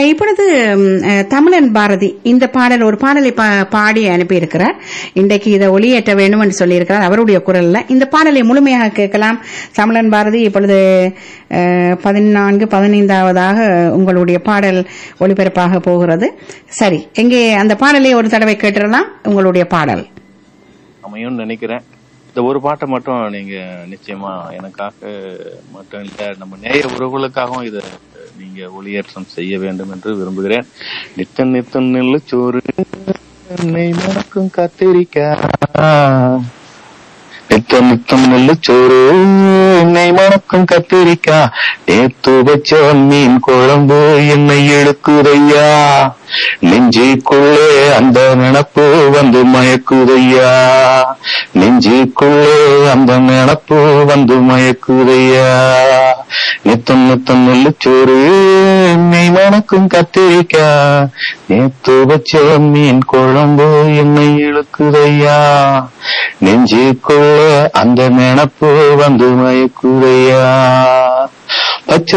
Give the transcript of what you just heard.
இப்பொழுது ம், அஹ், தமிழன் பாரதி இந்த பாடல் ஒரு பாடலை பா- பாடி அனுப்பியிருக்கிறார் இன்றைக்கு இதை ஒளியேற்ற வேண்டும் என்று சொல்லியிருக்கிறார் அவருடைய குரல்ல இந்த பாடலை முழுமையாக கேட்கலாம் தமிழன் பாரதி இப்பொழுது அஹ், பதினான்கு பதினைந்தாவதாக உங்களுடைய பாடல் ஒளிபரப்பாக போகிறது சரி எங்கே அந்த பாடலை ஒரு தடவை கேட்டுடலாம் உங்களுடைய பாடல் அமையும்னு நினைக்கிறேன் இந்த ஒரு பாட்டை மட்டும் நீங்க நிச்சயமா எனக்காக மட்டும் இல்ல நம்ம நேய உறவுகளுக்காகவும் இத நீங்க ஒளியேற்றம் செய்ய வேண்டும் என்று விரும்புகிறேன் நித்தம் நித்தம் நெல்லு சோறு நெய் மணக்கும் கத்திரிக்காய் நித்தம் நித்தம் நெல்லு சோறு நெய் மணக்கும் கத்திரிக்காய் நேத்து வச்ச மீன் குழம்பு என்னை இழுக்குதையா நெஞ்சுக்குள்ளே அந்த நினப்பு வந்து மயக்குதையா நெஞ்சுக்குள்ளே அந்த நினப்பு வந்து மயக்குதையா நித்தம் நித்தம் நெல்லு சோறு நெய் மணக்கும் கத்திரிக்காய் நேத்து வச்ச மீன் குழம்பு என்னை இழுக்குதையா நெஞ்சுக்குள்ள அந்த நினப்பு வந்து மயக்குதையா பச்சை